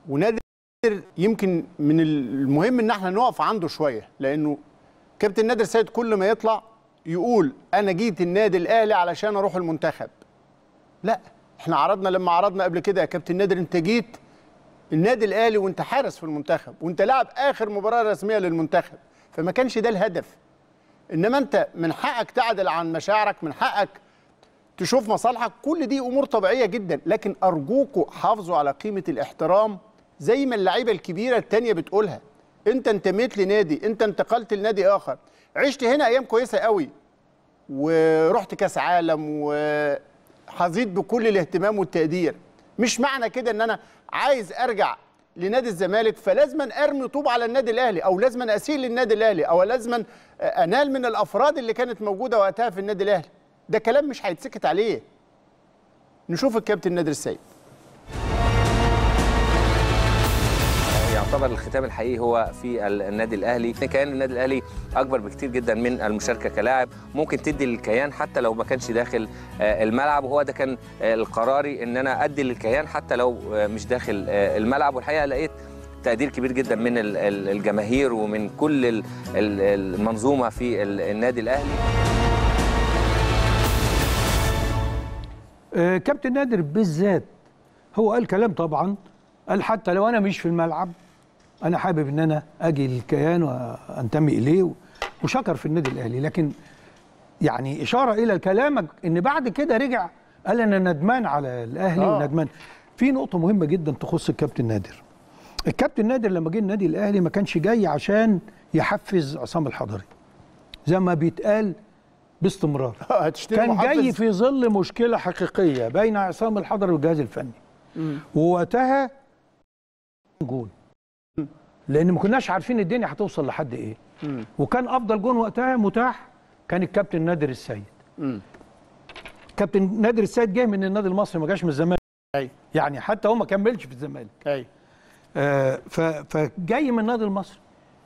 ونادر يمكن من المهم ان احنا نقف عنده شويه لانه كابتن نادر سيد كل ما يطلع يقول انا جيت النادي الاهلي علشان اروح المنتخب لا احنا عرضنا لما عرضنا قبل كده يا كابتن نادر انت جيت النادي الاهلي وانت حارس في المنتخب وانت لاعب اخر مباراه رسميه للمنتخب فما كانش ده الهدف انما انت من حقك تعدل عن مشاعرك من حقك تشوف مصالحك كل دي امور طبيعيه جدا لكن ارجوكوا حافظوا على قيمه الاحترام زي ما اللعيبه الكبيره التانيه بتقولها انت انتميت لنادي انت انتقلت لنادي اخر عشت هنا ايام كويسه قوي ورحت كاس عالم وحظيت بكل الاهتمام والتقدير مش معنى كده ان انا عايز ارجع لنادي الزمالك فلازما ارمي طوب على النادي الاهلي او لازما اسيل للنادي الاهلي او لازما انال من الافراد اللي كانت موجوده وقتها في النادي الاهلي ده كلام مش هيتسكت عليه نشوف الكابتن نادر السيد يعتبر الختام الحقيقي هو في النادي الاهلي كيان النادي الاهلي اكبر بكتير جدا من المشاركه كلاعب ممكن تدي للكيان حتى لو ما كانش داخل الملعب وهو ده كان القراري ان انا ادي للكيان حتى لو مش داخل الملعب والحقيقه لقيت تقدير كبير جدا من الجماهير ومن كل المنظومه في النادي الاهلي كابتن نادر بالذات هو قال كلام طبعا قال حتى لو انا مش في الملعب انا حابب ان انا اجي للكيان وانتمي اليه وشكر في النادي الاهلي لكن يعني اشاره الى كلامك ان بعد كده رجع قال انا ندمان على الاهلي آه. وندمان في نقطه مهمه جدا تخص الكابتن نادر الكابتن نادر لما جه النادي الاهلي ما كانش جاي عشان يحفز عصام الحضري زي ما بيتقال باستمرار هتشتري كان محفز؟ جاي في ظل مشكله حقيقيه بين عصام الحضري والجهاز الفني ووقتها جون لان ما كناش عارفين الدنيا هتوصل لحد ايه وكان افضل جون وقتها متاح كان الكابتن نادر السيد مم. كابتن نادر السيد جه من النادي المصري ما جاش من الزمالك ايوه يعني حتى هو ما كملش في الزمالك ايوه آه ف- فجاي من النادي المصري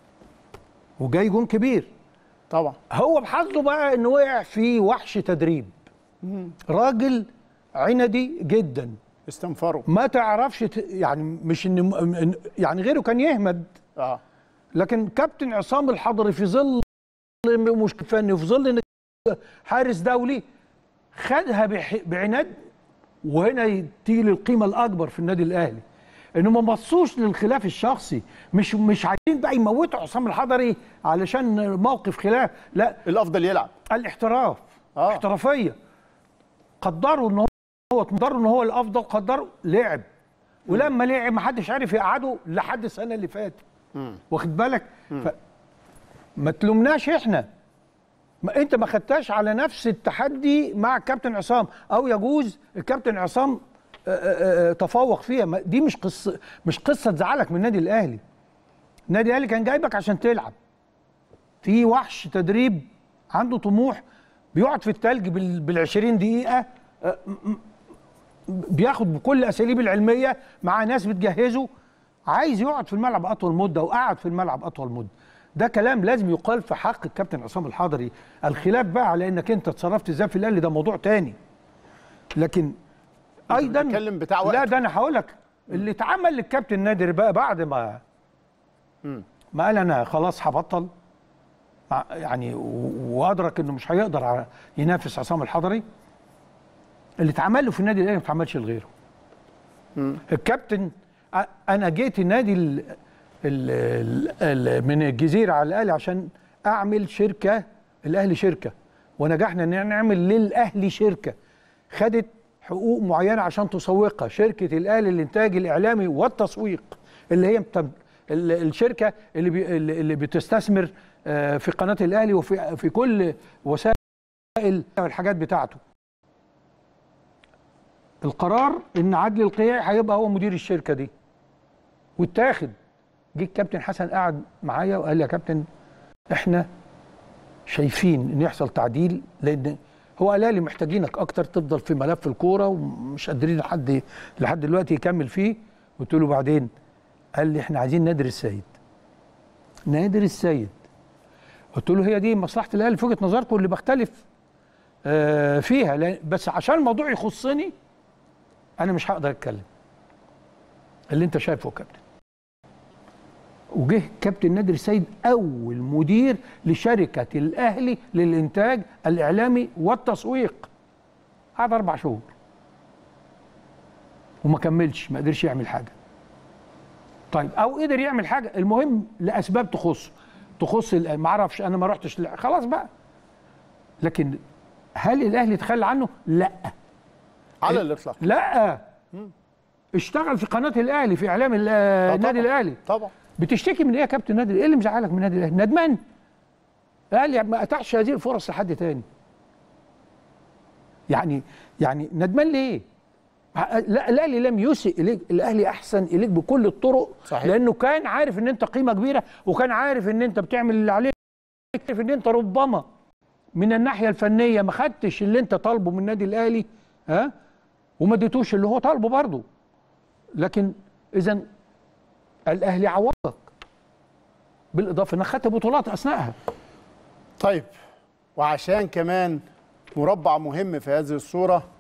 وجاي جون كبير طبعا هو بحظه بقى انه وقع في وحش تدريب راجل عندي جدا استنفروا ما تعرفش ت... يعني مش ان إن- يعني غيره كان يهمد اه لكن كابتن عصام الحضري في ظل مشكله فني وفي ظل ان حارس دولي خدها بح... بعناد وهنا تيجي للقيمه الاكبر في النادي الاهلي انه ما بصوش للخلاف الشخصي مش مش عايزين بقى يموتوا عصام الحضري علشان موقف خلاف لا الافضل يلعب الاحتراف آه. احترافيه قدروا ان هو هو قدروا ان هو الافضل قدروا لعب ولما لعب ما حدش عارف يقعده لحد السنه اللي فاتت واخد بالك ف... ما تلومناش احنا ما انت ما خدتهاش على نفس التحدي مع الكابتن عصام او يجوز الكابتن عصام آه، آه، آه، تفوق فيها ما- دي مش قصه مش قصه تزعلك من النادي الاهلي النادي الاهلي كان جايبك عشان تلعب في وحش تدريب عنده طموح بيقعد في التلج بال بال 20 دقيقه آه، م- م- بياخد بكل الاساليب العلميه مع ناس بتجهزه عايز يقعد في الملعب اطول مده وقعد في الملعب اطول مده ده كلام لازم يقال في حق الكابتن عصام الحضري الخلاف بقى على انك انت اتصرفت ازاي في الاهلي ده موضوع تاني لكن ايضا بتتكلم بتاع لا وقت. ده انا هقول لك اللي اتعمل للكابتن نادر بقى بعد ما ما قال انا خلاص هبطل مع- يعني و- وادرك انه مش هيقدر ع- ينافس عصام الحضري اللي اتعمل له في النادي الاهلي ما اتعملش لغيره الكابتن أ- انا جيت النادي ال ال ال من الجزيره على الاهلي عشان اعمل شركه الاهلي شركه ونجحنا ان نعمل للاهلي شركه خدت حقوق معينه عشان تسوقها شركه الاهلي للانتاج الاعلامي والتسويق اللي هي بتم- ال- الشركه اللي بي اللي بتستثمر آه، في قناه الاهلي وفي في كل وسائل الحاجات بتاعته القرار ان عدلي القيعي هيبقى هو مدير الشركه دي واتاخد جه الكابتن حسن قعد معايا وقال لي يا كابتن احنا شايفين ان يحصل تعديل لان هو قال لي محتاجينك اكتر تفضل في ملف الكوره ومش قادرين لحد لحد دلوقتي يكمل فيه قلت له بعدين قال لي احنا عايزين نادر السيد نادر السيد قلت له هي دي مصلحه الاهلي في وجهه نظركم اللي بختلف آه، فيها لأن- بس عشان الموضوع يخصني انا مش هقدر اتكلم اللي انت شايفه يا كابتن وجه كابتن نادر السيد اول مدير لشركه الاهلي للانتاج الاعلامي والتسويق قعد اربع شهور وما كملش ما قدرش يعمل حاجه طيب او قدر يعمل حاجه المهم لاسباب تخصه تخص الأهلي. ما اعرفش انا ما رحتش لا. خلاص بقى لكن هل الاهلي تخلى عنه لا على الاطلاق لا اشتغل في قناه الاهلي في اعلام ال- آه النادي طبعاً. الاهلي طبعا بتشتكي من ايه يا كابتن نادر ايه اللي مزعلك من النادي الاهلي ندمان الاهلي ما اتاحش هذه الفرص لحد تاني يعني يعني ندمان ليه لا الاهلي لم يسئ اليك الاهلي احسن اليك بكل الطرق صحيح. لانه كان عارف ان انت قيمه كبيره وكان عارف ان انت بتعمل اللي عليك عارف ان انت ربما من الناحيه الفنيه ما خدتش اللي انت طالبه من النادي الاهلي ها وما اديتوش اللي هو طالبه برضه لكن اذا الاهلي عوضك بالاضافه انك خدت بطولات اثناءها طيب وعشان كمان مربع مهم في هذه الصورة